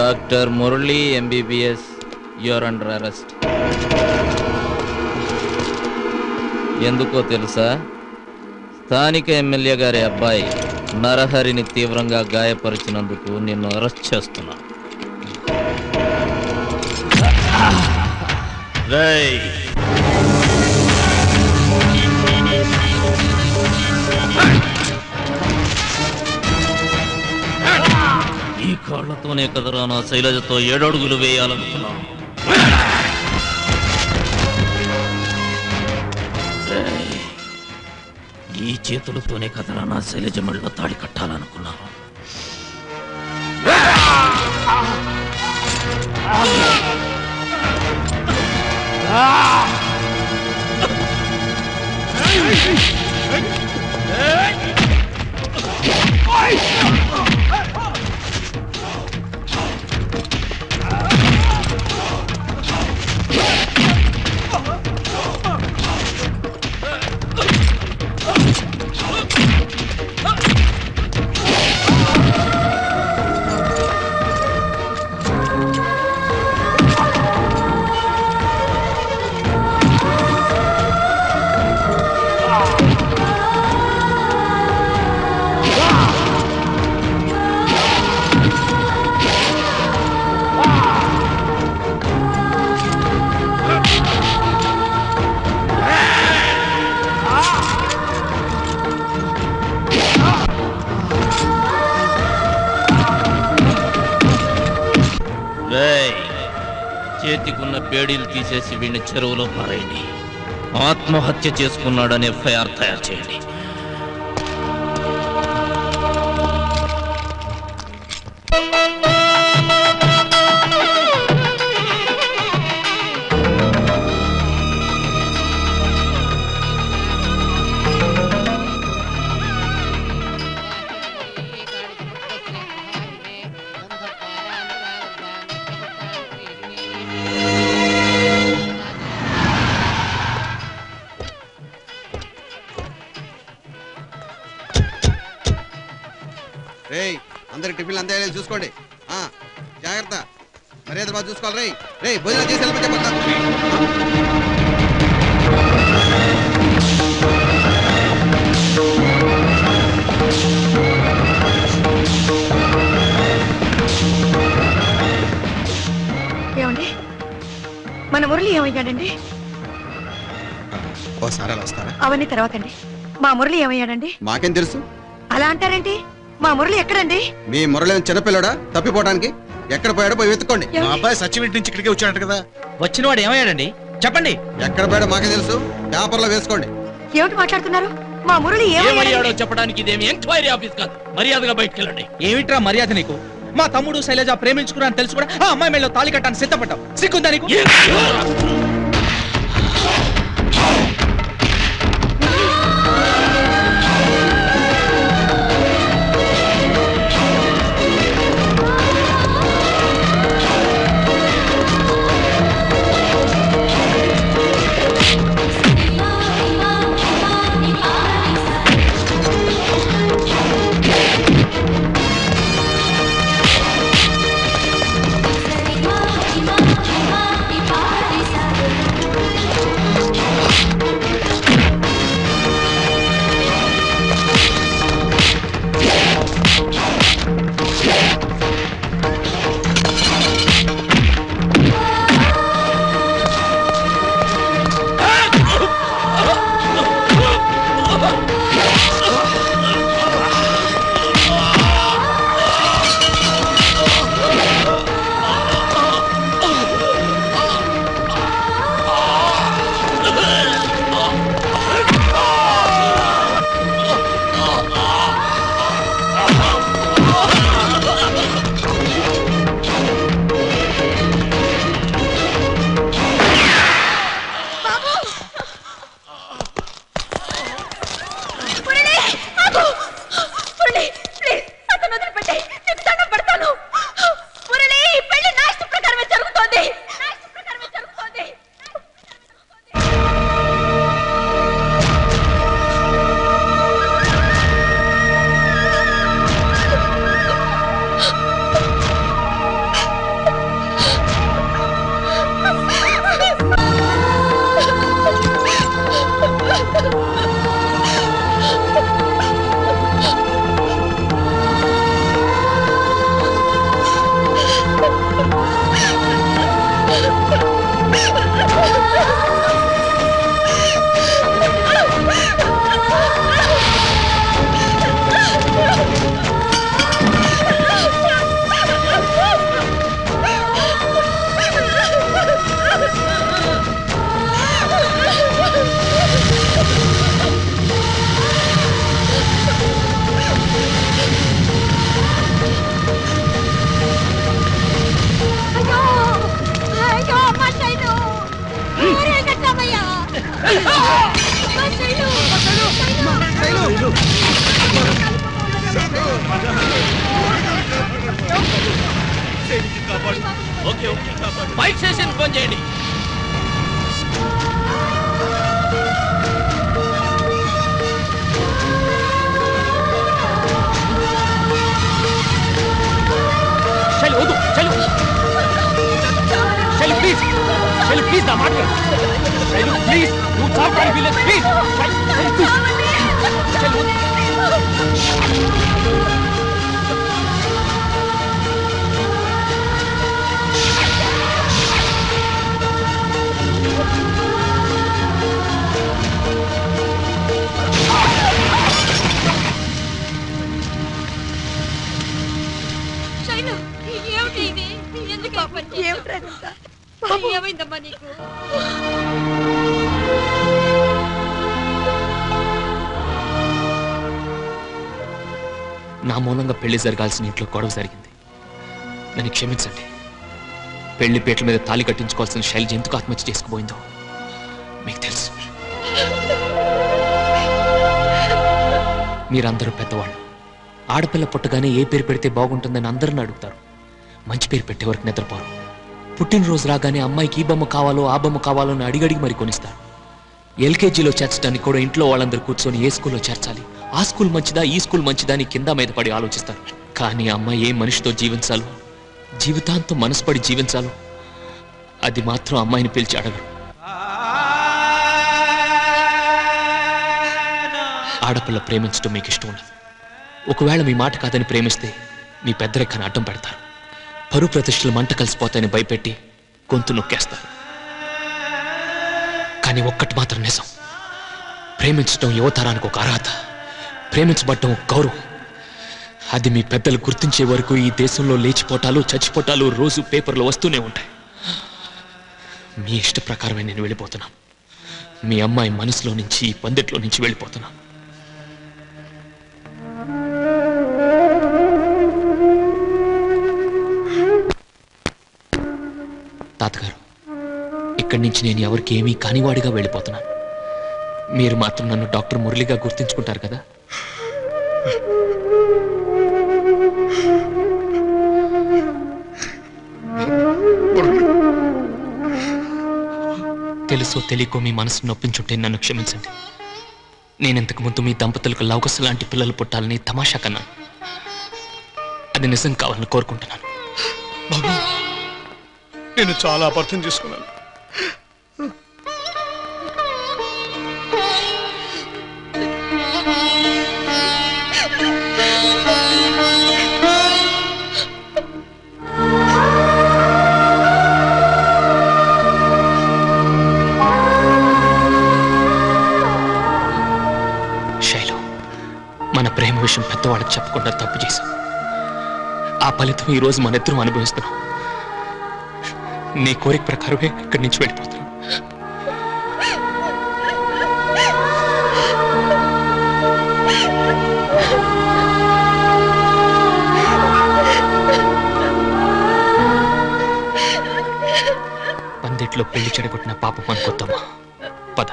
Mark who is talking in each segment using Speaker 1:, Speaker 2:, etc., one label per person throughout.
Speaker 1: Doctor Murali MBBS your under arrest ఎందుకో తెలుసా స్థానిక ఎమ్మెల్యే గారి అబ్బాయి నరహరిని తీవ్రంగా గాయపరిచినందుకు నిన్ను అరెస్ట్ చేస్తున్నా రేయ్ ఈ కాళ్లతోనే కదరా నా శైలజతో ఏడడుగులు వేయాలనుకున్నాను రేయ్, ఈ చేతులతోనే కదరా నా శైలజ మళ్ళీ తాడి కట్టాలనుకున్నాను రేయ్, చేతికున్న పేడీలు తీసేసి వీడిని చెరువులో పారేయండి ఆత్మహత్య చేసుకున్నాడని ఎఫ్ఐఆర్ తయారు చేయండి
Speaker 2: రేయ్ అందరికి టిఫిన్లు అందేయాలి చూసుకోండి ఆ జాగ్రత్త మర్యాద బాగా చూసుకోవాలి రేయ్ రేయ్ భోజనం చేసి వెళ్ళిపోతే మొత్తం.
Speaker 3: ఏమండి మన మురళి ఏమయ్యాడండి
Speaker 2: ఓసారి అలా వస్తారా
Speaker 3: అవన్నీ తర్వాతండి మా మురళి ఏమయ్యాడండి
Speaker 2: మాకేం తెలుసు
Speaker 3: అలా అంటారేంటి మా మురళి ఎక్కడండి
Speaker 2: మీ మురళి చిన్నపిల్లడా తప్పిపోవడానికి ఎక్కడ పోయాడో పోయి వెతుక్కోండి
Speaker 4: మా అబ్బాయి సచివింటి నుంచి ఇక్కడికే వచ్చాడంట కదా
Speaker 5: వచ్చిన వాడు ఏమయ్యాడండి చెప్పండి
Speaker 2: ఎక్కడ పోయాడో మాకే తెలుసు పేపర్లో వేసుకోండి
Speaker 3: ఏమిటి మాట్లాడుతున్నారు మా మురళి
Speaker 1: ఏమయ్యాడో
Speaker 3: ఏమయ్యాడో
Speaker 1: చెప్పడానికి ఇదేమి ఎంక్వైరీ ఆఫీస్ కాదు మర్యాదగా బయటికి వెళ్ళండి
Speaker 5: ఏమిట్రా మర్యాద నీకు మా తమ్ముడు శైలజ ప్రేమించుకున్నా తెలుసు కూడా ఆ అమ్మాయి మెళ్ళలో తాళి కట్టాన్ని సిద్ధపడ్డావు సిగ్గుందా నీకు
Speaker 6: Thank you.
Speaker 1: Okay okay fire station phone చేయండి
Speaker 6: శైలు వద్దు శైలు శైలు ప్లీజ్ శైలు ప్లీజ్ నా మాట విను. శైలు ప్లీజ్ నువ్వు చావడానికి వీల్లేదు ప్లీజ్ శైలు ప్లీజ్ శైలు వద్దు.
Speaker 7: శైలు ఏమిటి ఇది ఎందుకు ఈ పని చేశావు?
Speaker 3: ఏమిట్రా ఇదంతా?
Speaker 7: ఏమైందమ్మా నీకు
Speaker 6: నా మూలంగా పెళ్లి జరగాల్సిన ఇంట్లో గొడవ జరిగింది నన్ను క్షమించండి పెళ్లి పీటల మీద తాళి కట్టించుకోవాల్సిన శైలజ ఎందుకు ఆత్మహత్య చేసుకుపోయిందో మీకు తెలుసు మీరందరూ పెద్దవాళ్ళు ఆడపిల్ల పుట్టగానే ఏ పేరు పెడితే బాగుంటుందని అందరిని అడుగుతారు మంచి పేరు పెట్టే వరకు నిద్రపోరు పుట్టినరోజు రాగానే అమ్మాయికి ఈ బొమ్మ కావాలో ఆ బొమ్మ కావాలో అని అడిగడిగి మరి కొనిస్తారు ఎల్కేజీలో చేర్చడానికి కూడా ఇంట్లో వాళ్ళందరూ కూర్చొని ఏ స్కూల్లో చేర్చాలి ఆ స్కూల్ మంచిదా ఈ స్కూల్ మంచిదా అని కింద మీద పడి ఆలోచిస్తారు కానీ అమ్మాయి ఏ మనిషితో జీవించాలో జీవితాంతం మనసుపడి జీవించాలో అది మాత్రం అమ్మాయిని పిలిచి అడగరు ఆడపిల్ల ప్రేమించడం మీకు ఇష్టం ఉండదు ఒకవేళ మీ మాట కాదని ప్రేమిస్తే మీ పెద్దరెక్కని అడ్డం పెడతారు పరు ప్రతిష్టలు మంట కలిసిపోతాయని భయపెట్టి గొంతు నొక్కేస్తారు కానీ ఒక్కటి మాత్రం నిజం ప్రేమించడం యువతరానికి ఒక అర్హత ప్రేమించబడటం ఒక గౌరవం అది మీ పెద్దలు గుర్తించే వరకు ఈ దేశంలో లేచిపోటాలు చచ్చిపోటాలు రోజు పేపర్లో వస్తూనే ఉంటాయి మీ ఇష్ట ప్రకారమే నేను వెళ్ళిపోతున్నాను మీ అమ్మాయి మనసులో నుంచి ఈ పందిట్లో నుంచి వెళ్ళిపోతున్నాను తాతగారు ఇక్కడి నుంచి నేను ఎవరికి ఏమీ కానివాడిగా వెళ్ళిపోతున్నాను మీరు మాత్రం నన్ను డాక్టర్ మురళిగా గుర్తించుకుంటారు కదా తెలుసో తెలియకో మీ మనసు నొప్పించుంటే నన్ను క్షమించండి నేను ఇంతకు ముందు మీ దంపతులకు లవకస లాంటి పిల్లలు పుట్టాలని తమాషా కన్నాను అది నిజం కావాలని కోరుకుంటున్నాను
Speaker 4: బాబు నేను చాలా అపార్థం చేసుకున్నాను
Speaker 6: శైలు మన ప్రేమ విషయం పెద్దవాళ్ళకి చెప్పకుండా తప్పు చేశాం ఆ ఫలితం ఈ రోజు మన ఇద్దరం అనుభవిస్తున్నాం నీ కోరిక ప్రకారమే ఇక్కడి నుంచి వెళ్ళిపోతున్నాం పందిట్లో పెళ్లి చెడగొట్టిన పాపం అనుకొద్దామా పద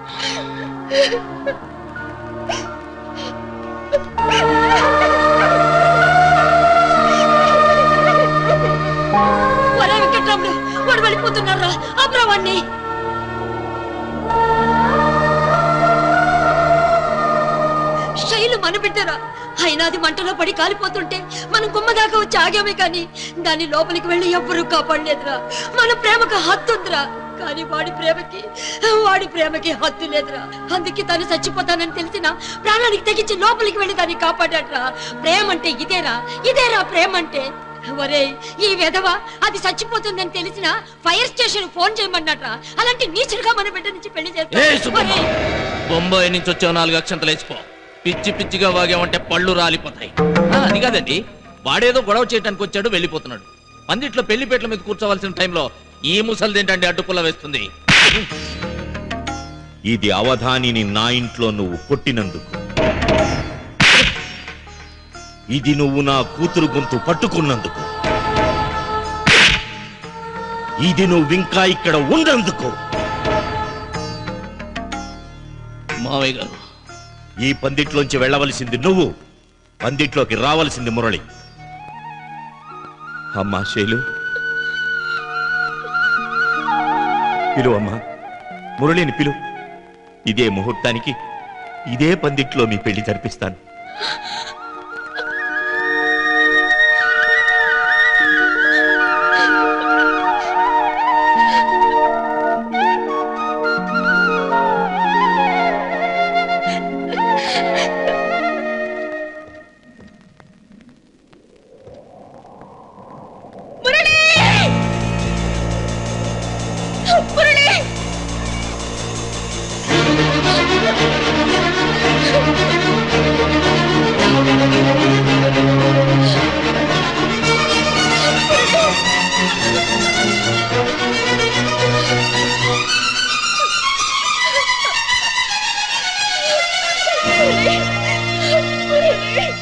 Speaker 7: ఒరే వెంకట్రాముడు వాడు వెళ్ళిపోతున్నారా అబ్రవాణ్ణి శైలు మన బిడ్డరా అయినా అది మంటలో పడి కాలిపోతుంటే మనం గుమ్మ దాకా వచ్చి ఆగామే కానీ దాని లోపలికి వెళ్ళి ఎవ్వరూ కాపాడలేదురా మన ప్రేమకు హద్దు ఉందిరా కానీ వాడి ప్రేమకి వాడి ప్రేమకి హద్దు లేదురా అందుకే తను చచ్చిపోతానని తెలిసిన ప్రాణానికి తెగించి లోపలికి వెళ్ళి దాన్ని కాపాడాడ్రా ప్రేమ అంటే ఇదేరా ఇదేరా ప్రేమ అంటే ఒరే ఈ విధవ అది చచ్చిపోతుందని తెలిసిన ఫైర్ స్టేషన్ ఫోన్ చేయమన్నట్రా అలాంటి నీచుడుగా మన బిడ్డ నుంచి పెళ్లి
Speaker 1: ఏ
Speaker 7: చేస్తా
Speaker 1: సుబ్బమ్మ బొంబాయి నుంచి వచ్చావు నాలుగు అక్షంతలు వేసిపో పిచ్చి పిచ్చిగా వాగామంటే పళ్ళు రాలిపోతాయి ఆ, అది కాదండి వాడేదో గొడవ చేయడానికి వచ్చాడు వెళ్ళిపోతున్నాడు పందిట్లో పెళ్లిపేటల మీద కూర్చోవలసిన టైంలో ఈ ముసలిదేంటండి అడ్డుపుల్ల వేస్తుంది
Speaker 8: ఇది అవధానిని నా ఇంట్లో నువ్వు కొట్టినందుకు ఇది నువ్వు నా కూతురు గొంతు పట్టుకున్నందుకు ఇది నువ్వు ఇంకా ఇక్కడ ఉన్నందుకు
Speaker 1: మావయ్య గారు
Speaker 8: ఈ పందిట్లోంచి వెళ్ళవలసింది నువ్వు పందిట్లోకి రావలసింది మురళి అమ్మా శైలు పిలువమ్మా మురళిని పిలు ఇదే ముహూర్తానికి ఇదే పందిట్లో మీ పెళ్లి జరిపిస్తాను
Speaker 7: మురళి